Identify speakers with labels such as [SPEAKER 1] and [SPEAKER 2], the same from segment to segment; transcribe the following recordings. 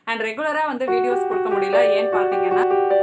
[SPEAKER 1] and ரெகுலராக வந்து videos கொடுக்க முடியல ஏன்னு பார்த்தீங்கன்னா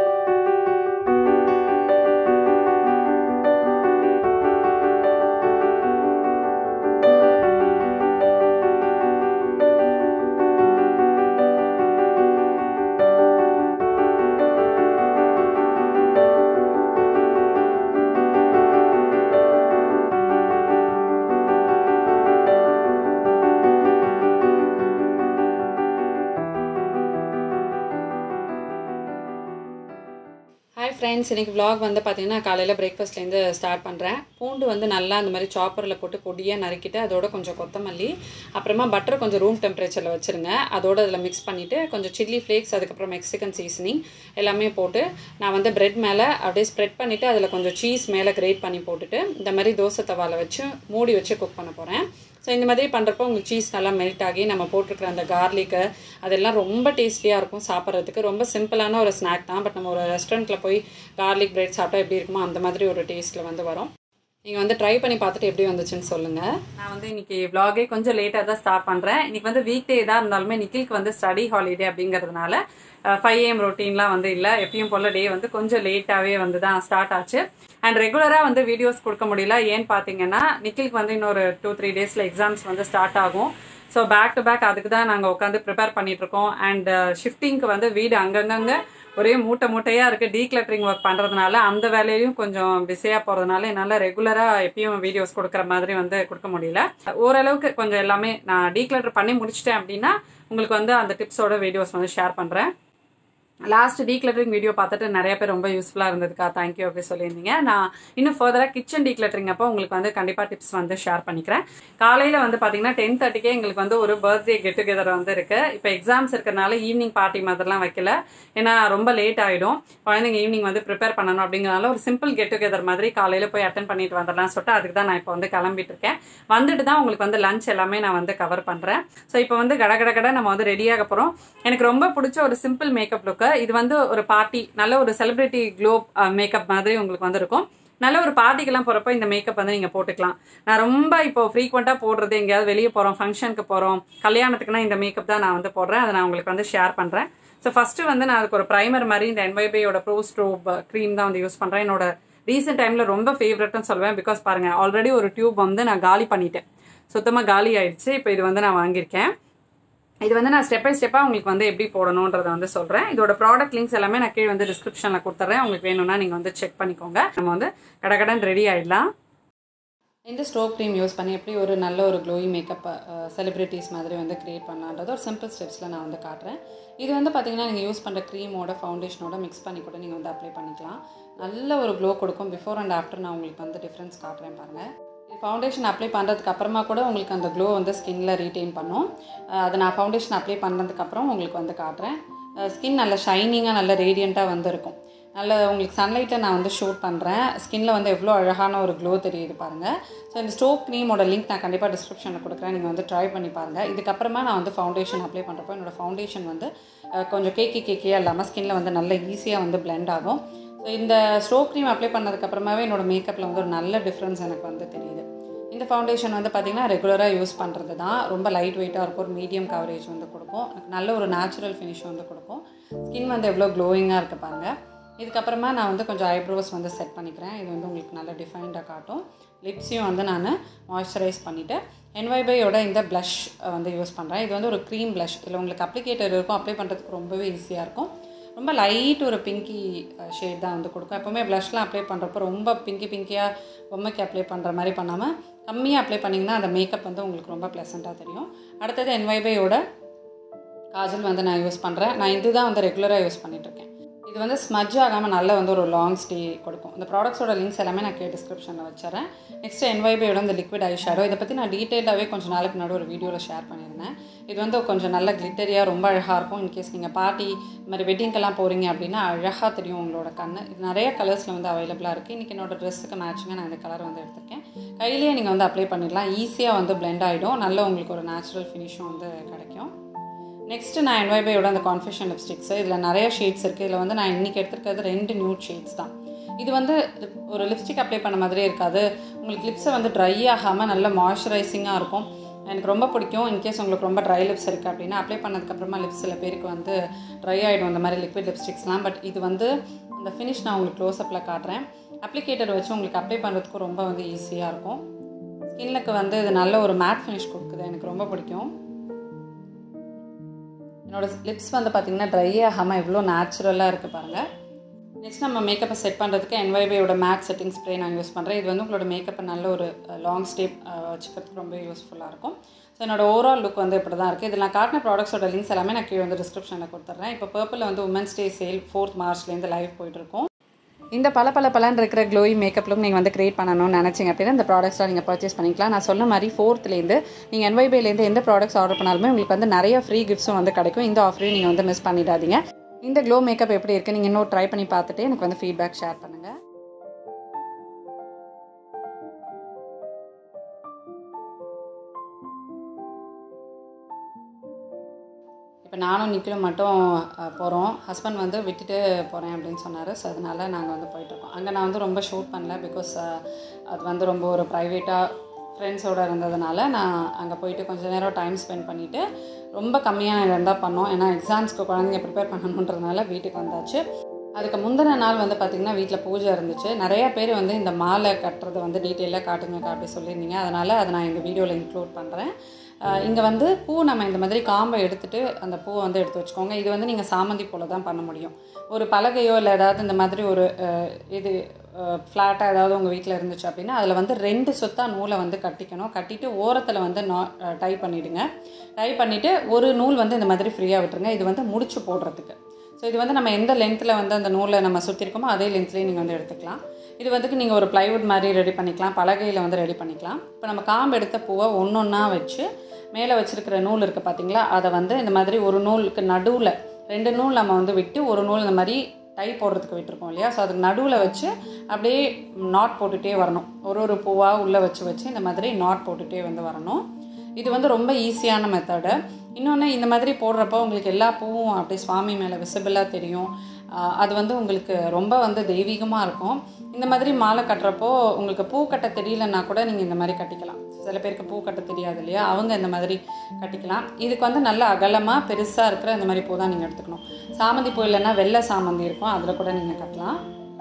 [SPEAKER 1] ஹாய் ஃப்ரெண்ட்ஸ் இன்றைக்கி vlog வந்து பார்த்தீங்கன்னா காலையில் பிரேக்ஃபாஸ்ட்லேருந்து ஸ்டார்ட் பண்ணுறேன் பூண்டு வந்து நல்லா அந்த மாதிரி சாப்பரில் போட்டு பொடியாக நறுக்கிட்டு அதோட கொஞ்சம் கொத்தமல்லி அப்புறமா பட்டர் கொஞ்சம் ரூம் டெம்பரேச்சரில் வச்சுருங்க அதோட அதில் மிக்ஸ் பண்ணிவிட்டு கொஞ்சம் சில்லி ஃப்ளேக்ஸ் அதுக்கப்புறம் மெக்சிகன் சீசனிங் எல்லாமே போட்டு நான் வந்து பிரெட் மேலே அப்படியே ஸ்ப்ரெட் பண்ணிவிட்டு அதில் கொஞ்சம் சீஸ் மேலே கிரேட் பண்ணி போட்டுட்டு இந்த மாதிரி தோசை தவாவில் வச்சு மூடி வச்சு குக் பண்ண போகிறேன் ஸோ இந்த மாதிரி பண்ணுறப்போ உங்களுக்கு சீஸ் நல்லா மெல்ட் ஆகி நம்ம போட்டிருக்கிற அந்த கார்லிக்கு அதெல்லாம் ரொம்ப டேஸ்டியாக இருக்கும் சாப்பிட்றதுக்கு ரொம்ப சிம்பிளான ஒரு ஸ்நாக் தான் பட் நம்ம ஒரு ரெஸ்டாரண்ட்டில் போய் கார்லிக் பிரெட் சாப்பிட்டா எப்படி இருக்குமோ அந்த மாதிரி ஒரு டேஸ்ட்டில் வந்து வரும் நீங்கள் வந்து ட்ரை பண்ணி பார்த்துட்டு எப்படி வந்துச்சுன்னு சொல்லுங்கள் நான் வந்து இன்னைக்கு vlog-ஏ கொஞ்சம் லேட்டாக தான் ஸ்டார்ட் பண்ணுறேன் இன்னைக்கு வந்து வீக் டே தான் இருந்தாலுமே நிக்கிலுக்கு வந்து ஸ்டடி ஹாலிடே அப்படிங்கிறதுனால ஃபைவ் ஏஎம் ரொட்டீன்லாம் வந்து இல்லை எப்பயும் போல் டே வந்து கொஞ்சம் லேட்டாகவே வந்து தான் ஸ்டார்ட் ஆச்சு அண்ட் ரெகுலராக வந்து வீடியோஸ் கொடுக்க முடியல ஏன்னு பார்த்தீங்கன்னா நிக்கிலுக்கு வந்து இன்னொரு டூ த்ரீ டேஸில் எக்ஸாம்ஸ் வந்து ஸ்டார்ட் ஆகும் ஸோ பேக் டு பேக் அதுக்கு தான் நாங்கள் உட்காந்து ப்ரிப்பேர் பண்ணிட்டு இருக்கோம் அண்ட் ஷிஃப்டிங்க்கு வந்து வீடு அங்கங்கங்க ஒரே மூட்டை மூட்டையாக இருக்குது டீக்ளட்டரிங் ஒர்க் பண்ணுறதுனால அந்த வேலையிலையும் கொஞ்சம் பிஸியாக போகிறதுனால என்னால் ரெகுலராக எப்பயும் வீடியோஸ் கொடுக்குற மாதிரி வந்து கொடுக்க முடியல ஓரளவுக்கு கொஞ்சம் எல்லாமே நான் டீக்ளட்டர் பண்ணி முடிச்சிட்டேன் அப்படின்னா உங்களுக்கு வந்து அந்த டிப்ஸோட வீடியோஸ் வந்து ஷேர் பண்ணுறேன் லாஸ்ட் டீக்ளட்டரிங் வீடியோ பார்த்துட்டு நிறைய பேர் ரொம்ப யூஸ்ஃபுல்லாக இருந்ததுக்கா தேங்க்யூ அப்படி சொல்லியிருந்தீங்க நான் இன்னும் ஃபர்தராக கிச்சன் டீக்ளட்டரிங் அப்போ உங்களுக்கு வந்து கண்டிப்பாக டிப்ஸ் வந்து ஷேர் பண்ணிக்கிறேன் காலையில் வந்து பார்த்தீங்கன்னா டென் தேர்ட்டிக்கே எங்களுக்கு வந்து ஒரு பர்த்டே கெட் டுகெதர் வந்து இருக்கு இப்போ எக்ஸாம்ஸ் இருக்கிறனால ஈவினிங் பார்ட்டி மாதிரிலாம் வைக்கல ஏன்னா ரொம்ப லேட் ஆகிடும் குழந்தைங்க ஈவினிங் வந்து ப்ரிப்பேர் பண்ணணும் அப்படிங்கிறனால ஒரு சிம்பிள் கெட் டுகெதர் மாதிரி காலையில் போய் அட்டன் பண்ணிட்டு வந்துடலாம் சொல்லிட்டு அதுக்கு தான் நான் இப்போ வந்து கிளம்பிட்டு இருக்கேன் வந்துட்டு தான் உங்களுக்கு வந்து லஞ்ச் எல்லாமே நான் வந்து கவர் பண்ணுறேன் ஸோ இப்போ வந்து கட கட கட நம்ம வந்து ரெடியாக போகிறோம் எனக்கு ரொம்ப பிடிச்ச ஒரு சிம்பிள் மேக்கப் லுக்கு இது வந்து ஒரு பார்ட்டி நல்ல ஒரு செலிபிரிட்டி க்ளோப் மேக்கப் மாதிரி உங்களுக்கு வந்து இருக்கும் நல்ல ஒரு பார்ட்டிக்கெல்லாம் போகிறப்போ இந்த மேக்கப் வந்து நீங்கள் போட்டுக்கலாம் நான் ரொம்ப இப்போ ஃப்ரீக்வெண்ட்டாக போடுறது எங்கேயாவது வெளியே போகிறோம் ஃபங்க்ஷனுக்கு போகிறோம் கல்யாணத்துக்குனா இந்த மேக்கப் தான் நான் வந்து போடுறேன் அதை நான் உங்களுக்கு வந்து ஷேர் பண்ணுறேன் ஸோ ஃபஸ்ட்டு வந்து நான் அதுக்கு ஒரு ப்ரைமர் மாதிரி இந்த என்வைபையோட ப்ரோ ஸ்ட்ரோப் க்ரீம் தான் வந்து யூஸ் பண்ணுறேன் என்னோட ரீசெண்ட் டைமில் ரொம்ப ஃபேவரட்னு சொல்லுவேன் பிகாஸ் பாருங்கள் ஆல்ரெடி ஒரு டியூப் வந்து நான் காலி பண்ணிட்டேன் சுத்தமாக காலி ஆயிடுச்சு இப்போ இது வந்து நான் வாங்கியிருக்கேன் இது வந்து நான் ஸ்டெப் பை ஸ்டெப்பாக உங்களுக்கு வந்து எப்படி போடணுன்றதை வந்து சொல்கிறேன் இதோட ப்ராடக்ட் லிங்க்ஸ் எல்லாமே நான் கீழே வந்து டிஸ்கிரிப்ஷனில் கொடுத்துட்றேன் உங்களுக்கு வேணும்னா நீங்கள் வந்து செக் பண்ணிக்கோங்க நம்ம வந்து கடகடன் ரெடி ஆயிடலாம் இந்த ஸ்ட்ரோக் க்ரீம் யூஸ் பண்ணி எப்படி ஒரு நல்ல ஒரு க்ளோயி மேக்கப் செலிப்ரிட்டிஸ் மாதிரி வந்து க்ரியேட் பண்ணலான்றது ஒரு சிம்பிள் ஸ்டெப்ஸில் நான் வந்து காட்டுறேன் இது வந்து பார்த்தீங்கன்னா நீங்கள் யூஸ் பண்ணுற க்ரீமோட ஃபவுண்டேஷனோட மிக்ஸ் பண்ணி கூட நீங்கள் வந்து அப்ளை பண்ணிக்கலாம் நல்ல ஒரு க்ளோ கொடுக்கும் பிஃபோர் அண்ட் ஆஃப்டர் நான் உங்களுக்கு வந்து டிஃப்ரென்ஸ் காட்டுறேன் பாருங்கள் இது ஃபவுண்டேஷன் அப்ளை பண்ணுறதுக்கு அப்புறமா கூட உங்களுக்கு அந்த க்ளோ வந்து ஸ்கின்ல ரீட்டைன் பண்ணும் அஹ் அதை நான் ஃபவுண்டேஷன் அப்ளை பண்ணதுக்கப்புறம் உங்களுக்கு வந்து காட்டுறேன் ஸ்கின் நல்ல ஷைனிங்காக நல்ல ரேடியண்ட்டாக வந்து இருக்கும் நல்ல உங்களுக்கு சன்லைட்டை நான் வந்து ஷூட் பண்ணுறேன் ஸ்கின்ல வந்து எவ்வளோ அழகான ஒரு க்ளோ தெரியுது பாருங்கள் ஸோ இந்த ஸ்டோப் க்ரீமோட லிங்க் நான் கண்டிப்பாக டிஸ்கிரிப்ஷனில் கொடுக்குறேன் நீங்கள் வந்து ட்ரை பண்ணி பாருங்கள் இதுக்கப்புறமா நான் வந்து ஃபவுண்டேஷன் அப்ளை பண்ணுறப்போ என்னோட ஃபவுண்டேஷன் வந்து அஹ், கொஞ்சம் கேக்கி கேக்கியாக இல்லாமல் ஸ்கின்ல வந்து நல்ல ஈஸியாக வந்து blend ஆகும் ஸோ இந்த ஸ்டோப் க்ரீம் அப்ளை பண்ணதுக்கப்புறமாவே என்னோட மேக்கப்பில் வந்து ஒரு நல்ல டிஃப்ரென்ஸ் எனக்கு வந்து தெரியுது இந்த ஃபவுண்டேஷன் வந்து பார்த்திங்கன்னா ரெகுலராக யூஸ் பண்ணுறது தான் ரொம்ப லைட் வெயிட்டாக இருக்கும் ஒரு மீடியம் கவரேஜ் வந்து கொடுக்கும் எனக்கு நல்ல ஒரு நேச்சுரல் ஃபினிஷ் வந்து கொடுக்கும் ஸ்கின் வந்து எவ்வளோ க்ளோயிங்காக இருக்கு பாருங்க இதுக்கப்புறமா நான் வந்து கொஞ்சம் ஐப்ரோஸ் வந்து செட் பண்ணிக்கிறேன் இது வந்து உங்களுக்கு நல்ல டிஃபைன்டாக காட்டும் லிப்ஸையும் வந்து நான் மாய்ஸ்சரைஸ் பண்ணிவிட்டு என்வைபையோட இந்த ப்ளஷ் வந்து யூஸ் பண்ணுறேன் இது வந்து ஒரு க்ரீம் ப்ளஷ் இதில் உங்களுக்கு அப்ளிகேட்டர் இருக்கும் அப்ளை பண்ணுறதுக்கு ரொம்பவே ஈஸியாக இருக்கும் ரொம்ப லைட் ஒரு பிங்கி ஷேட் தான் வந்து கொடுக்கும் எப்போவுமே ப்ளஷ்லாம் அப்ளை பண்ணுறப்போ ரொம்ப பிங்கி பிங்கியாக பொம்மைக்கு அப்ளை பண்ணுற மாதிரி பண்ணாமல் கம்மியாக அப்ளை பண்ணிங்கன்னா அந்த மேக்கப் வந்து உங்களுக்கு ரொம்ப ப்ளசண்ட்டாக தெரியும் அடுத்தது என்வைபையோட காஜல் வந்து நான் யூஸ் பண்ணுறேன் நான் இதுதான் வந்து ரெகுலராக யூஸ் பண்ணிகிட்ருக்கேன் இது வந்து ஸ்மஜ் ஆகாமல் நல்ல வந்து ஒரு லாங் ஸ்டே கொடுக்கும் இந்த ப்ராடக்ட்ஸோட லிங்க்ஸ் எல்லாமே நான் கே டிஸ்கிரிப்ஷனில் வச்சுறேன் நெக்ஸ்ட் என்வைபையோட இந்த லிக்விட் ஐ ஷேடோ இதை பற்றி நான் டீட்டெயிலாகவே கொஞ்சம் நாளுக்கு முன்னாடி ஒரு வீடியோவில் ஷேர் பண்ணியிருந்தேன் இது வந்து கொஞ்சம் நல்ல கிளிட்டரியாக ரொம்ப அழகாக இருக்கும் இன்கேஸ் நீங்கள் பார்ட்டி இந்த மாதிரி வெட்டிங்கெல்லாம் போகிறீங்க அப்படின்னா அழகாக தெரியும் உங்களோட கண் இது நிறைய கலர்ஸில் வந்து அவைலபிளாக இருக்குது இன்றைக்கி என்னோட ட்ரெஸ்ஸுக்கு மேட்சிங்காக நான் இந்த கலர் வந்து எடுத்திருக்கேன் கையிலேயே நீங்கள் வந்து அப்ளை பண்ணிடலாம் ஈஸியாக வந்து blend ஆகிடும் நல்ல உங்களுக்கு ஒரு நேச்சுரல் ஃபினிஷும் வந்து கிடைக்கும் நெக்ஸ்ட்டு நான் என்வைபையோட அந்த கான்ஃபிஷன் லிப்ஸ்டிக்ஸ் இதில் நிறைய ஷேட்ஸ் இருக்குது இதில் வந்து நான் இன்றைக்கி எடுத்திருக்கிறது ரெண்டு நியூட் ஷேட்ஸ் தான் இது வந்து ஒரு லிப்ஸ்டிக் அப்ளை பண்ண மாதிரியே இருக்காது உங்களுக்கு லிப்ஸை வந்து ட்ரை ஆகாமல் நல்ல மாய்ஸ்சரைசிங்காக இருக்கும் எனக்கு ரொம்ப பிடிக்கும் இன்கேஸ் உங்களுக்கு ரொம்ப ட்ரை லிப்ஸ் இருக்குது அப்படின்னா அப்ளை பண்ணதுக்கப்புறமா லிப்ஸ் சில பேருக்கு வந்து ட்ரை ஆகிடும் இந்த மாதிரி லிக்விட் லிப்ஸ்டிக்ஸ்லாம் பட் இது வந்து அந்த ஃபினிஷ் நான் உங்களுக்கு க்ளோஸ்அப்பில் காட்டுறேன் அப்ளிகேட்டர் வச்சு உங்களுக்கு அப்ளை பண்ணுறதுக்கும் ரொம்ப வந்து ஈஸியாக இருக்கும் ஸ்கின்னுக்கு வந்து இது நல்ல ஒரு மேட் ஃபினிஷ் கொடுக்குது எனக்கு ரொம்ப பிடிக்கும் என்னோட லிப்ஸ் வந்து பார்த்திங்கன்னா ட்ரை ஆகாமல் எவ்வளோ நேச்சுரலாக இருக்குது பாருங்கள் நெக்ஸ்ட் நம்ம மேக்கப்பை செட் பண்ணுறதுக்கு என்வைபியோட மேக் செட்டிங் ஸ்ப்ரே நான் யூஸ் பண்ணுறேன் இது வந்து உங்களோட மேக்கப்பை நல்ல ஒரு லாங் ஸ்டேப் வச்சுக்கிறதுக்கு ரொம்ப யூஸ்ஃபுல்லாக இருக்கும் ஸோ என்னோட ஓவரால் லுக் வந்து இப்படி தான் இருக்குது இதில் நான் காட்டின ப்ராடக்ட்ஸோட லிங்க்ஸ் எல்லாமே நான் கீழே வந்து டிஸ்கிரிப்ஷனில் கொடுத்துட்றேன் இப்போ பர்பிளில் வந்து உமன்ஸ் டே சேல் ஃபோர்த் மார்ச்லேருந்து லைவ் போயிட்டுருக்கோம் இந்த பல பல பலன் இருக்கிற க்ளோயி மேக்கப் லுக் நீங்கள் வந்து க்ரியேட் பண்ணணும்னு நினச்சிங்க அப்படின்னா இந்த ப்ராடக்ட்ஸ்லாம் நீங்கள் பர்ச்சேஸ் பண்ணிக்கலாம் நான் சொன்ன மாதிரி ஃபோர்த்லேருந்து நீங்கள் என்வைபேலேருந்து எந்த ப்ராடக்ட்ஸ் ஆர்டர் பண்ணாலுமே உங்களுக்கு வந்து நிறைய ஃப்ரீ கிஃப்ட்ஸும் வந்து கிடைக்கும் இந்த ஆஃபரையும் நீங்கள் வந்து மிஸ் பண்ணிடாதீங்க இந்த க்ளோ மேக்கப் எப்படி இருக்குது நீங்கள் இன்னும் ட்ரை பண்ணி பார்த்துட்டு எனக்கு வந்து ஃபீட்பேக் ஷேர் பண்ணுங்கள் இப்போ நானும் நிக்கிலும் மட்டும் போகிறோம் ஹஸ்பண்ட் வந்து விட்டுட்டு போகிறேன் அப்படின்னு சொன்னார் ஸோ அதனால் நாங்கள் வந்து போயிட்டுருக்கோம் அங்கே நான் வந்து ரொம்ப ஷூட் பண்ணல பிகாஸ் அது வந்து ரொம்ப ஒரு ப்ரைவேட்டாக ஃப்ரெண்ட்ஸோடு இருந்ததுனால நான் அங்கே போயிட்டு கொஞ்சம் நேரம் டைம் ஸ்பெண்ட் பண்ணிவிட்டு ரொம்ப கம்மியாக இருந்தால் பண்ணோம் ஏன்னா எக்ஸாம்ஸ்க்கு குழந்தைங்க ப்ரிப்பேர் பண்ணணுன்றதுனால வீட்டுக்கு வந்தாச்சு அதுக்கு முந்தின நாள் வந்து பார்த்திங்கன்னா வீட்டில் பூஜை இருந்துச்சு நிறைய பேர் வந்து இந்த மாலை கட்டுறது வந்து டீட்டெயிலாக காட்டுங்கக்கா அப்படி சொல்லியிருந்தீங்க அதனால் அதை நான் இந்த வீடியோவில் இன்க்ளூட் பண்ணுறேன் இங்கே வந்து பூ நம்ம இந்த மாதிரி காம்பை எடுத்துகிட்டு அந்த பூவை வந்து எடுத்து வச்சுக்கோங்க இது வந்து நீங்கள் சாமந்தி போல் தான் பண்ண முடியும் ஒரு பலகையோ இல்லை ஏதாவது இந்த மாதிரி ஒரு இது ஃப்ளாட்டாக ஏதாவது உங்கள் வீட்டில் இருந்துச்சு அப்படின்னா அதில் வந்து ரெண்டு சொத்தாக நூலை வந்து கட்டிக்கணும் கட்டிட்டு ஓரத்தில் வந்து நா டை பண்ணிவிடுங்க டை பண்ணிவிட்டு ஒரு நூல் வந்து இந்த மாதிரி ஃப்ரீயாக விட்டுருங்க இது வந்து முடிச்சு போடுறதுக்கு ஸோ இது வந்து நம்ம எந்த லென்த்தில் வந்து அந்த நூலை நம்ம சுற்றிருக்கோமோ அதே லென்த்லேயே நீங்கள் வந்து எடுத்துக்கலாம் இது வந்துட்டு நீங்கள் ஒரு ப்ளைவுட் மாதிரி ரெடி பண்ணிக்கலாம் பலகையில் வந்து ரெடி பண்ணிக்கலாம் இப்போ நம்ம காம்பு எடுத்த பூவை ஒன்று ஒன்றா வச்சு மேலே வச்சுருக்கிற நூல் இருக்குது பார்த்தீங்களா அதை வந்து இந்த மாதிரி ஒரு நூலுக்கு நடுவில் ரெண்டு நூல் நம்ம வந்து விட்டு ஒரு நூல் இந்த மாதிரி டை போடுறதுக்கு விட்டுருக்கோம் இல்லையா ஸோ அதுக்கு நடுவில் வச்சு அப்படியே நாட் போட்டுகிட்டே வரணும் ஒரு ஒரு பூவாக உள்ளே வச்சு வச்சு இந்த மாதிரி நாட் போட்டுகிட்டே வந்து வரணும் இது வந்து ரொம்ப ஈஸியான மெத்தடு இன்னொன்று இந்த மாதிரி போடுறப்போ உங்களுக்கு எல்லா பூவும் அப்படியே சுவாமி மேலே விசிபிளாக தெரியும் அது வந்து உங்களுக்கு ரொம்ப வந்து தெய்வீகமாக இருக்கும் இந்த மாதிரி மாலை கட்டுறப்போ உங்களுக்கு பூ கட்ட தெரியலன்னா கூட நீங்கள் இந்த மாதிரி கட்டிக்கலாம் சில பேருக்கு பூ கட்ட தெரியாது இல்லையா அவங்க இந்த மாதிரி கட்டிக்கலாம் இதுக்கு வந்து நல்ல அகலமாக பெருசாக இருக்கிற இந்த மாதிரி பூ தான் நீங்கள் எடுத்துக்கணும் சாமந்தி பூ இல்லைன்னா வெள்ளை சாமந்தி இருக்கும் அதில் கூட நீங்கள் கட்டலாம்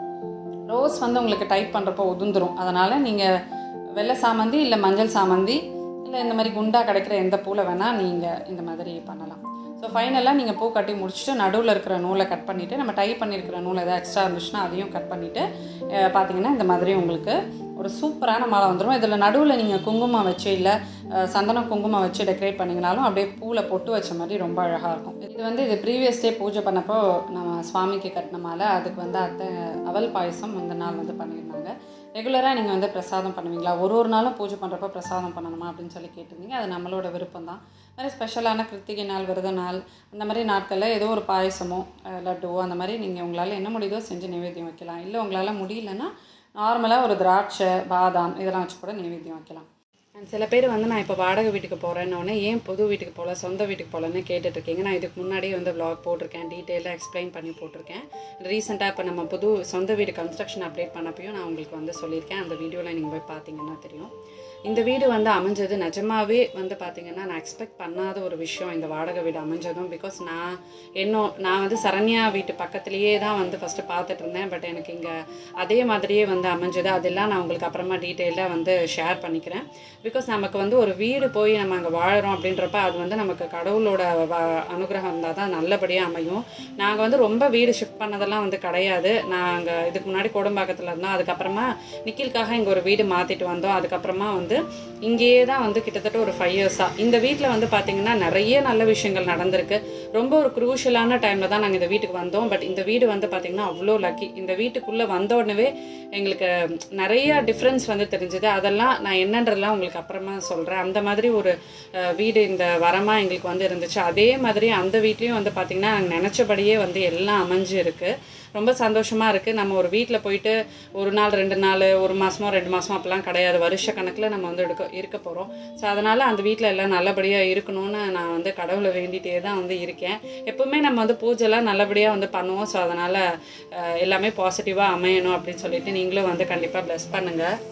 [SPEAKER 1] ரோஸ் வந்து உங்களுக்கு டைப் பண்ணுறப்போ உதிர்ந்துடும் அதனால் நீங்கள் வெள்ளை சாமந்தி இல்லை மஞ்சள் சாமந்தி இல்லை இந்த மாதிரி குண்டாக கிடைக்கிற எந்த பூவில் வேணால் நீங்கள் இந்த மாதிரி பண்ணலாம் ஸோ ஃபைனலாக நீங்கள் பூ கட்டி முடிச்சுட்டு நடுவில் இருக்கிற நூலை கட் பண்ணிவிட்டு நம்ம டை பண்ணியிருக்கிற நூல் எதாவது எக்ஸ்ட்ரா இருந்துச்சுன்னா அதையும் கட் பண்ணிவிட்டு பார்த்தீங்கன்னா இந்த மாதிரி உங்களுக்கு ஒரு சூப்பரான மாலை வந்துடும் இதில் நடுவில் நீங்கள் குங்குமம் வச்சு இல்லை சந்தனம் குங்குமம் வச்சு டெக்கரேட் பண்ணிங்கனாலும் அப்படியே பூவில் பொட்டு வச்ச மாதிரி ரொம்ப அழகாக இருக்கும் இது வந்து இது ப்ரீவியஸ் டே பூஜை பண்ணப்போ நம்ம சுவாமிக்கு கட்டின மாலை அதுக்கு வந்து அத்தை அவல் பாயசம் இந்த நாள் வந்து பண்ணியிருந்தாங்க ரெகுலராக நீங்கள் வந்து பிரசாதம் பண்ணுவீங்களா ஒரு ஒரு நாளும் பூஜை பண்ணுறப்போ பிரசாதம் பண்ணணுமா அப்படின்னு சொல்லி கேட்டிருந்தீங்க அது நம்மளோட விருப்பம் தான் மாதிரி ஸ்பெஷலான கிருத்திகை நாள் விரத நாள் அந்த மாதிரி நாட்களில் ஏதோ ஒரு பாயசமோ லட்டுவோ அந்த மாதிரி நீங்கள் உங்களால் என்ன முடியுதோ செஞ்சு நைவேத்தியம் வைக்கலாம் இல்லை உங்களால் முடியலன்னா நார்மலாக ஒரு திராட்சை பாதாம் இதெல்லாம் வச்சு கூட நைவேத்தியம் வைக்கலாம் அண்ட் சில பேர் வந்து நான் இப்போ வாடகை வீட்டுக்கு போகிறேன்னொடனே ஏன் புது வீட்டுக்கு போகல சொந்த வீட்டுக்கு போகலன்னு கேட்டுட்ருக்கீங்க நான் இதுக்கு முன்னாடியே வந்து வ்ளாக் போட்டிருக்கேன் டீட்டெயிலாக எக்ஸ்பிளைன் பண்ணி போட்டிருக்கேன் ரீசெண்டாக இப்போ நம்ம புது சொந்த வீடு கன்ஸ்ட்ரக்ஷன் அப்டேட் பண்ணப்பையும் நான் உங்களுக்கு வந்து சொல்லியிருக்கேன் அந்த வீடியோவில் நீங்கள் போய் பார்த்தீங்கன்னா தெரியும் இந்த வீடு வந்து அமைஞ்சது நிஜமாவே வந்து பார்த்திங்கன்னா நான் எக்ஸ்பெக்ட் பண்ணாத ஒரு விஷயம் இந்த வாடகை வீடு அமைஞ்சதும் பிகாஸ் நான் இன்னும் நான் வந்து சரண்யா வீட்டு பக்கத்துலேயே தான் வந்து ஃபஸ்ட்டு பார்த்துட்டு இருந்தேன் பட் எனக்கு இங்கே அதே மாதிரியே வந்து அமைஞ்சது அதெல்லாம் நான் உங்களுக்கு அப்புறமா டீட்டெயிலாக வந்து ஷேர் பண்ணிக்கிறேன் பிகாஸ் நமக்கு வந்து ஒரு வீடு போய் நம்ம அங்கே வாழறோம் அப்படின்றப்ப அது வந்து நமக்கு கடவுளோட அனுகிரகம் இருந்தால் தான் நல்லபடியாக அமையும் நாங்கள் வந்து ரொம்ப வீடு ஷிஃப்ட் பண்ணதெல்லாம் வந்து கிடையாது நாங்கள் இதுக்கு முன்னாடி கோடம்பாக்கத்தில் இருந்தோம் அதுக்கப்புறமா நிக்கிலுக்காக இங்கே ஒரு வீடு மாற்றிட்டு வந்தோம் அதுக்கப்புறமா வந்து இங்கேயே தான் வந்து கிட்டத்தட்ட ஒரு ஃபைவ் இயர்ஸாக இந்த வீட்டில் வந்து பார்த்திங்கன்னா நிறைய நல்ல விஷயங்கள் நடந்திருக்கு ரொம்ப ஒரு குரூஷியலான டைமில் தான் நாங்கள் இந்த வீட்டுக்கு வந்தோம் பட் இந்த வீடு வந்து பார்த்திங்கன்னா அவ்வளோ லக்கி இந்த வீட்டுக்குள்ளே வந்த உடனே எங்களுக்கு நிறைய டிஃப்ரென்ஸ் வந்து தெரிஞ்சுது அதெல்லாம் நான் என்னன்றதெல்லாம் உங்களுக்கு அப்புறமா சொல்கிறேன் அந்த மாதிரி ஒரு வீடு இந்த வரமாக எங்களுக்கு வந்து இருந்துச்சு அதே மாதிரி அந்த வீட்லேயும் வந்து பார்த்திங்கன்னா நாங்கள் நினச்சபடியே வந்து எல்லாம் அமைஞ்சு இருக்குது ரொம்ப சந்தோஷமாக இருக்குது நம்ம ஒரு வீட்டில் போயிட்டு ஒரு நாள் ரெண்டு நாள் ஒரு மாதமோ ரெண்டு மாதமோ அப்போலாம் கிடையாது வருஷ கணக்கில் நம்ம வந்து எடுக்க இருக்க போகிறோம் ஸோ அதனால் அந்த வீட்டில் எல்லாம் நல்லபடியாக இருக்கணும்னு நான் வந்து கடவுளை வேண்டிகிட்டே தான் வந்து இருக்கேன் எப்போவுமே நம்ம வந்து பூஜைலாம் நல்லபடியாக வந்து பண்ணுவோம் ஸோ அதனால் எல்லாமே பாசிட்டிவாக அமையணும் அப்படின்னு சொல்லிட்டு நீங்களும் வந்து கண்டிப்பாக ப்ளஸ் பண்ணுங்கள்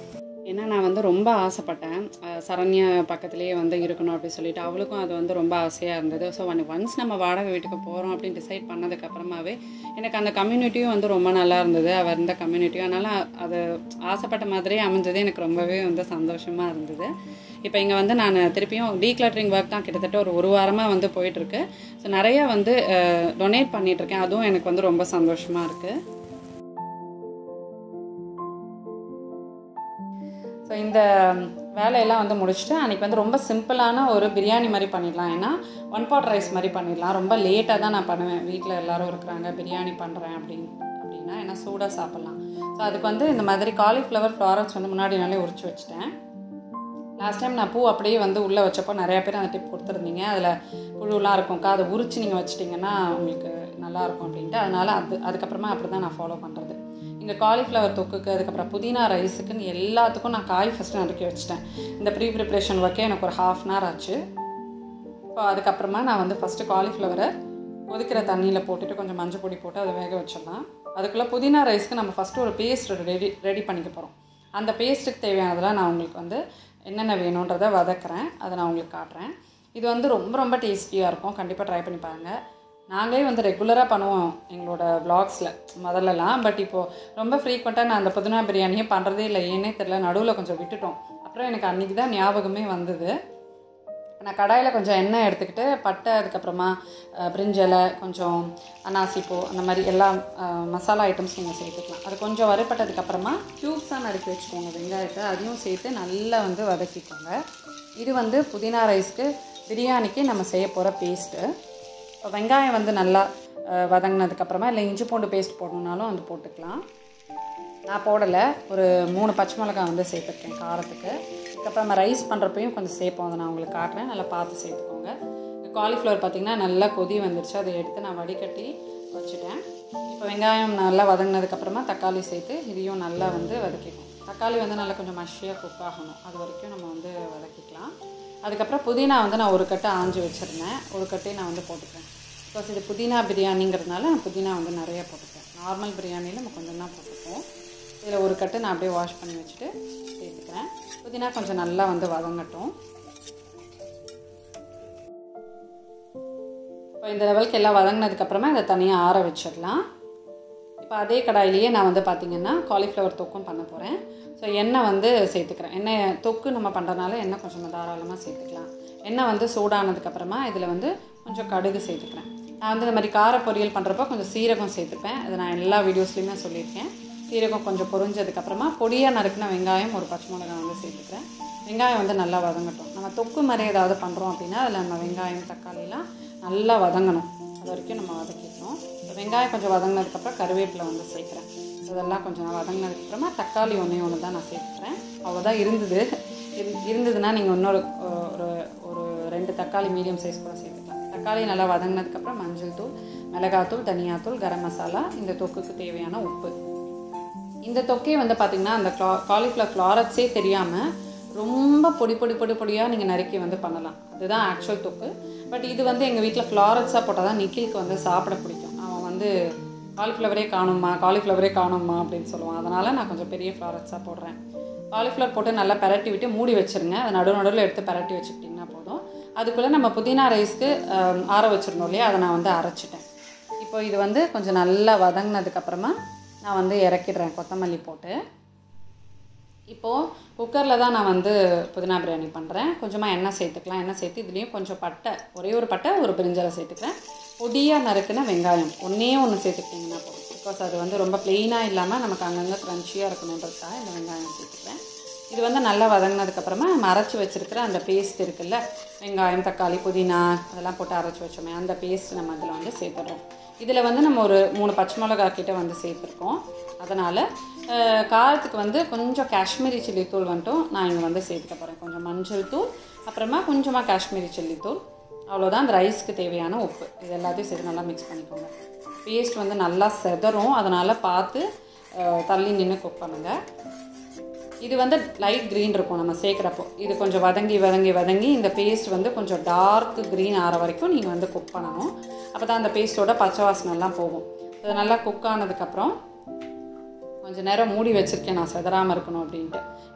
[SPEAKER 1] ஏன்னா நான் வந்து ரொம்ப ஆசைப்பட்டேன் அஹ் சரண்யா பக்கத்துலேயே வந்து இருக்கணும் அப்படின்னு சொல்லிட்டு அவளுக்கும் அது வந்து ரொம்ப ஆசையாக இருந்தது ஸோ ஒன் ஒன்ஸ் நம்ம வாடகை வீட்டுக்கு போகிறோம் அப்படின்னு டிசைட் பண்ணதுக்கப்புறமாவே எனக்கு அந்த கம்யூனிட்டியும் வந்து ரொம்ப நல்லா இருந்தது அவள் இருந்த கம்யூனிட்டியும் அதனால் அது ஆசைப்பட்ட மாதிரியே அமைஞ்சது எனக்கு ரொம்பவே வந்து சந்தோஷமாக இருந்தது இப்போ இங்கே வந்து நான் திருப்பியும் டீக்ளட்டரிங் ஒர்க் தான் கிட்டத்தட்ட ஒரு ஒரு வாரமாக வந்து போயிட்டுருக்கு ஸோ நிறையா வந்து டொனேட் பண்ணிகிட்ருக்கேன் அதுவும் எனக்கு வந்து ரொம்ப சந்தோஷமாக இருக்குது ஸோ இந்த வேலையெல்லாம் வந்து முடிச்சுட்டு அன்றைக்கி வந்து ரொம்ப சிம்பிளான ஒரு பிரியாணி மாதிரி பண்ணிடலாம் ஏன்னா ஒன் பாட் ரைஸ் மாதிரி பண்ணிடலாம் ரொம்ப லேட்டாக தான் நான் பண்ணுவேன் வீட்டில் எல்லோரும் இருக்கிறாங்க பிரியாணி பண்ணுறேன் அப்படின்னு அப்படின்னா ஏன்னா சூடாக சாப்பிட்லாம் ஸோ அதுக்கு வந்து இந்த மாதிரி காலிஃப்ளவர் ஃப்ளாரல்ஸ் வந்து முன்னாடி நாளே உரிச்சு வச்சுட்டேன் லாஸ்ட் டைம் நான் பூ அப்படியே வந்து உள்ளே வச்சப்போ நிறையா பேர் அந்த டிப் கொடுத்துருந்தீங்க அதில் புழுலாம் இருக்கும்க்கா அதை உரிச்சு நீங்கள் வச்சிட்டிங்கன்னா உங்களுக்கு நல்லாயிருக்கும் அப்படின்ட்டு அதனால் அது அதுக்கப்புறமா அப்படி தான் நான் ஃபாலோ பண்ணுறது இங்கே காலிஃப்ளவர் தொக்குக்கு அதுக்கப்புறம் புதினா ரைஸுக்குன்னு எல்லாத்துக்கும் நான் காய் ஃபஸ்ட்டு நறுக்கி வச்சுட்டேன் இந்த ப்ரீ ப்ரிப்ரேஷன் ஒர்க்கே எனக்கு ஒரு ஹாஃப் அன் ஹவர் ஆச்சு இப்போ அதுக்கப்புறமா நான் வந்து ஃபஸ்ட்டு காலிஃப்ளவரை கொதிக்கிற தண்ணியில் போட்டுட்டு கொஞ்சம் மஞ்சள் பொடி போட்டு அதை வேக வச்சிடலாம் அதுக்குள்ளே புதினா ரைஸ்க்கு நம்ம ஃபஸ்ட்டு ஒரு பேஸ்ட் ரெடி ரெடி பண்ணிக்க போகிறோம் அந்த பேஸ்ட்டுக்கு தேவையானதெல்லாம் நான் உங்களுக்கு வந்து என்னென்ன வேணுன்றதை வதக்குறேன் அதை நான் உங்களுக்கு காட்டுறேன் இது வந்து ரொம்ப ரொம்ப டேஸ்டியாக இருக்கும் கண்டிப்பாக ட்ரை பண்ணி பாருங்கள் நாங்களே வந்து ரெகுலராக பண்ணுவோம் எங்களோட வ்ளாக்ஸில் முதல்லலாம் பட் இப்போது ரொம்ப ஃப்ரீக்வெண்ட்டாக நான் அந்த புதினா பிரியாணியே பண்ணுறதே இல்லை ஏன்னே தெரில நடுவில் கொஞ்சம் விட்டுட்டோம் அப்புறம் எனக்கு அன்றைக்கி தான் ஞாபகமே வந்தது நான் கடாயில் கொஞ்சம் எண்ணெய் எடுத்துக்கிட்டு பட்டை அதுக்கப்புறமா அஹ், பிரிஞ்சலை கொஞ்சம் அனாசிப்பூ அந்த மாதிரி எல்லா அஹ், மசாலா ஐட்டம்ஸ் நீங்கள் சேர்த்துக்கலாம் அது கொஞ்சம் வறுப்பட்டதுக்கப்புறமா க்யூப்ஸாக நறுக்கி வச்சுக்கோங்க வெங்காயத்தை அதையும் சேர்த்து நல்லா வந்து வதக்கிக்கோங்க இது வந்து புதினா ரைஸ்க்கு பிரியாணிக்கு நம்ம செய்ய போகிற பேஸ்ட்டு இப்போ வெங்காயம் வந்து நல்லா அஹ், வதங்கினதுக்கப்புறமா இல்லை இஞ்சி பூண்டு பேஸ்ட் போடணுன்னாலும் வந்து போட்டுக்கலாம் நான் போடலை ஒரு மூணு பச்சை மிளகாய் வந்து சேர்த்துருக்கேன் காரத்துக்கு அதுக்கப்புறம் நம்ம ரைஸ் பண்ணுறப்பையும் கொஞ்சம் சேர்ப்போம் அதை நான் உங்களுக்கு காட்டுறேன் நல்லா பார்த்து சேர்த்துக்கோங்க இந்த காலிஃப்ளவர் பார்த்திங்கன்னா நல்லா கொதி வந்துருச்சு அதை எடுத்து நான் வடிகட்டி வச்சுட்டேன் இப்போ வெங்காயம் நல்லா வதங்கினதுக்கப்புறமா தக்காளி சேர்த்து இதையும் நல்லா வந்து வதக்கிக்கணும் தக்காளி வந்து நல்லா கொஞ்சம் மஷியாக குக் ஆகணும் அது வரைக்கும் நம்ம வந்து வதக்கிக்கலாம் அதுக்கப்புறம் புதினா வந்து நான் ஒரு கட்டு ஆஞ்சு வச்சுருந்தேன் ஒரு கட்டையும் நான் வந்து போட்டுக்கிறேன் பிகாஸ் இது புதினா பிரியாணிங்கிறதுனால நான் புதினா வந்து நிறைய போட்டுக்கிறேன் நார்மல் பிரியாணியில் நம்ம கொஞ்சம் தான் போட்டுப்போம் இதில் ஒரு கட்டு நான் அப்படியே வாஷ் பண்ணி வச்சுட்டு சேர்த்துக்கிறேன் புதினா கொஞ்சம் நல்லா வந்து வதங்கட்டும் இப்போ இந்த லெவலுக்கு எல்லாம் வதங்கினதுக்கப்புறமா இதை தனியாக ஆற வச்சிடலாம் இப்போ அதே கடாயிலேயே நான் வந்து பார்த்திங்கன்னா காலிஃப்ளவர் தொக்கும் பண்ண போகிறேன் ஸோ எண்ணெய் வந்து சேர்த்துக்கிறேன் எண்ணெய் தொக்கு நம்ம பண்ணுறதுனால எண்ணெய் கொஞ்சம் தாராளமாக சேர்த்துக்கலாம் எண்ணெய் வந்து சூடானதுக்கப்புறமா இதில் வந்து கொஞ்சம் கடுகு சேர்த்துக்கிறேன் நான் வந்து இந்த மாதிரி கார பொரியல் பண்ணுறப்ப கொஞ்சம் சீரகம் சேர்த்துப்பேன் அது நான் எல்லா வீடியோஸ்லையுமே சொல்லியிருக்கேன் சீரகம் கொஞ்சம் பொரிஞ்சதுக்கப்புறமா பொடியாக நறுக்கின வெங்காயம் ஒரு பச்சை மிளகாய் வந்து சேர்த்துக்கிறேன் வெங்காயம் வந்து நல்லா வதங்கட்டும் நம்ம தொக்கு மாதிரி ஏதாவது பண்ணுறோம் அப்படின்னா அதில் நம்ம வெங்காயம் தக்காளிலாம் நல்லா வதங்கணும் அது வரைக்கும் நம்ம வதக்கிக்கணும் இப்போ வெங்காயம் கொஞ்சம் வதங்கினதுக்கப்புறம் கருவேப்பிலை வந்து சேர்க்குறேன் இதெல்லாம் கொஞ்சம் நான் வதங்கினதுக்கப்புறமா தக்காளி ஒன்றே ஒன்று தான் நான் சேர்த்துக்கிறேன் அவ்வளோதான் இருந்தது இரு- இருந்ததுன்னா நீங்கள் இன்னொரு ஒரு ஒரு ரெண்டு தக்காளி மீடியம் சைஸ் கூட சேர்த்துக்கலாம் தக்காளி நல்லா வதங்கினதுக்கப்புறம் மஞ்சள் தூள் மிளகாத்தூள் தனியாத்தூள் கரம் மசாலா இந்த தொக்குக்கு தேவையான உப்பு இந்த தொக்கே வந்து பார்த்திங்கன்னா அந்த க்ளா காலிஃப்ளவர் ஃப்ளாரட்ஸே தெரியாமல் ரொம்ப பொடி பொடி பொடி பொடியாக நீங்கள் நறுக்கி வந்து பண்ணலாம் அதுதான் ஆக்சுவல் தொக்கு பட் இது வந்து எங்கள் வீட்டில் ஃப்ளாரட்ஸாக போட்டால் தான் நிக்கிலுக்கு வந்து சாப்பிட பிடிக்கும் அவன் வந்து காலிஃப்ளவரே காணும்மா காலிஃப்ளவரே காணும்மா அப்படின்னு சொல்லுவான் அதனால் நான் கொஞ்சம் பெரிய ஃப்ளாரட்ஸாக போடுறேன் காலிஃப்ளவர் போட்டு நல்லா பரட்டி விட்டு மூடி வச்சிருங்க அதை நடு நடுவில் எடுத்து பரட்டி வச்சுக்கிட்டிங்கன்னா போதும் அதுக்குள்ளே நம்ம புதினா ரைஸ்க்கு ஆம், ஆற வச்சிருந்தோம் இல்லையா அதை நான் வந்து அரைச்சிட்டேன் இப்போ இது வந்து கொஞ்சம் நல்லா வதங்கினதுக்கப்புறமா நான் வந்து இறக்கிடுறேன் கொத்தமல்லி போட்டு இப்போது குக்கரில் தான் நான் வந்து புதினா பிரியாணி பண்ணுறேன் கொஞ்சமாக எண்ணெய் சேர்த்துக்கலாம் எண்ணெய் சேர்த்து இதுலேயும் கொஞ்சம் பட்டை ஒரே ஒரு பட்டை ஒரு பிரிஞ்சலை சேர்த்துக்கிறேன் பொடியாக நறுக்குன வெங்காயம் ஒன்றே ஒன்று சேர்த்துக்கிட்டிங்கன்னா போதும் பிகாஸ் அது வந்து ரொம்ப ப்ளெயினாக இல்லாமல் நமக்கு அங்கங்கே க்ரன்ச்சியாக இருக்கணுன்றதுக்காக இந்த வெங்காயம் சேர்த்துக்கிறேன் இது வந்து நல்லா வதங்கினதுக்கப்புறமா நம்ம அரைச்சி வச்சிருக்கிற அந்த பேஸ்ட் இருக்குல்ல வெங்காயம் தக்காளி புதினா அதெல்லாம் போட்டு அரைச்சி வச்சோமே அந்த பேஸ்ட் நம்ம அதில் வந்து சேர்த்துடுறோம் இதில் வந்து நம்ம ஒரு மூணு பச்சை மிளகா கிட்ட வந்து சேர்த்துருக்கோம் அதனால் காரத்துக்கு வந்து கொஞ்சம் காஷ்மீரி சில்லி தூள் வந்துட்டும் நான் இங்கே வந்து சேர்த்துக்க போகிறேன் கொஞ்சம் மஞ்சள் தூள் அப்புறமா கொஞ்சமாக காஷ்மீரி சில்லி தூள் அவ்வளோதான் அந்த ரைஸ்க்கு தேவையான உப்பு இது எல்லாத்தையும் சேர்த்து நல்லா மிக்ஸ் பண்ணிக்கோங்க பேஸ்ட் வந்து நல்லா செதறும் அதனால் பார்த்து அஹ், தள்ளி நின்று குக் பண்ணுங்கள் இது வந்து லைட் க்ரீன் இருக்கும் நம்ம சேர்க்குறப்போ இது கொஞ்சம் வதங்கி வதங்கி வதங்கி இந்த பேஸ்ட் வந்து கொஞ்சம் டார்க் க்ரீன் ஆகிற வரைக்கும் நீங்கள் வந்து குக் பண்ணணும் அப்போ தான் அந்த பேஸ்ட்டோட பச்சை வாசனைலாம் போகும் அது நல்லா குக் ஆனதுக்கப்புறம் கொஞ்சம் நேரம் மூடி வச்சுருக்கேன் நான் செதறாமல் இருக்கணும் அப்படின்ட்டு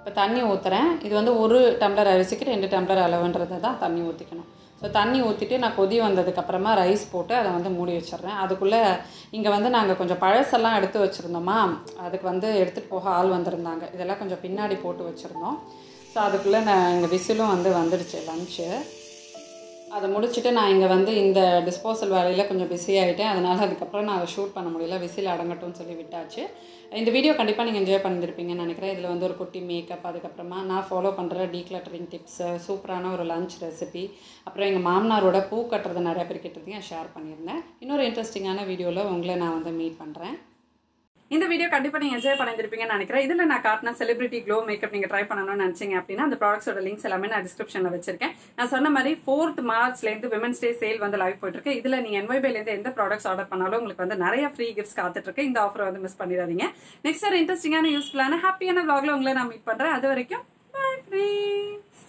[SPEAKER 1] இப்போ தண்ணி ஊற்றுறேன் இது வந்து ஒரு டம்ளர் அரிசிக்கு ரெண்டு டம்ளர் அளவுன்றது தான் தண்ணி ஊற்றிக்கணும் ஸோ தண்ணி ஊற்றிட்டு நான் கொதி வந்ததுக்கப்புறமா ரைஸ் போட்டு அதை வந்து மூடி வச்சிடுறேன் அதுக்குள்ளே இங்கே வந்து நாங்கள் கொஞ்சம் பழசெல்லாம் எடுத்து வச்சுருந்தோமா அதுக்கு வந்து எடுத்துகிட்டு போக ஆள் வந்திருந்தாங்க இதெல்லாம் கொஞ்சம் பின்னாடி போட்டு வச்சுருந்தோம் ஸோ அதுக்குள்ளே நான் எங்கள் விசிலும் வந்து வந்துடுச்சு லஞ்சு அதை முடிச்சுட்டு நான் இங்கே வந்து இந்த டிஸ்போசல் வேலையில் கொஞ்சம் பிஸி ஆகிட்டேன் அதனால் அதுக்கப்புறம் நான் அதை ஷூட் பண்ண முடியல விசில் அடங்கட்டும்னு சொல்லி விட்டாச்சு இந்த வீடியோ கண்டிப்பாக நீங்கள் என்ஜாய் பண்ணியிருப்பீங்கன்னு நினைக்கிறேன் இதில் வந்து ஒரு குட்டி மேக்கப் அதுக்கப்புறமா நான் ஃபாலோ பண்ணுற டீக்ளட்டரிங் டிப்ஸு சூப்பரான ஒரு லஞ்ச் ரெசிபி அப்புறம் எங்கள் மாமனாரோட பூ கட்டுறது நிறைய பேர் கிட்டதையும் ஷேர் பண்ணியிருந்தேன் இன்னொரு இன்ட்ரெஸ்டிங்கான வீடியோவில் உங்களை நான் வந்து மீட் பண்ணுறேன் இந்த வீடியோ கண்டிப்பாக நீங்கள் என்ஜாய் பண்ணியிருப்பீங்கன்னு நினைக்கிறேன் இதில் நான் காட்டின செலிபிரிட்டி க்ளோ மேக்கப் நீங்கள் ட்ரை பண்ணணும்னு நினச்சிங்க அப்படின்னா அந்த ப்ராடக்ட்ஸோட லிங்க்ஸ் எல்லாமே நான் டிஸ்கிரிப்ஷனில் வச்சிருக்கேன் நான் சொன்ன மாதிரி ஃபோர்த் மார்ச்லேருந்து விமன்ஸ் டே சேல் வந்து லைவ் போயிட்டு இருக்கு இதில் நீங்கள் என்வைபேலேருந்து எந்த ப்ராடக்ட்ஸ் ஆர்டர் பண்ணாலும் உங்களுக்கு வந்து நிறைய ஃப்ரீ கிஃப்ட்ஸ் காத்துட்டு இருக்கு இந்த ஆஃபர் வந்து மிஸ் பண்ணிடாதீங்க நெக்ஸ்ட் ஒரு இன்ட்ரெஸ்டிங்கான யூஸ்ஃபுல்லான ஹாப்பியான vlogல உங்களை நான் மீட் பண்ணுறேன் அது வரைக்கும் பை ஃப்ரெண்ட்ஸ்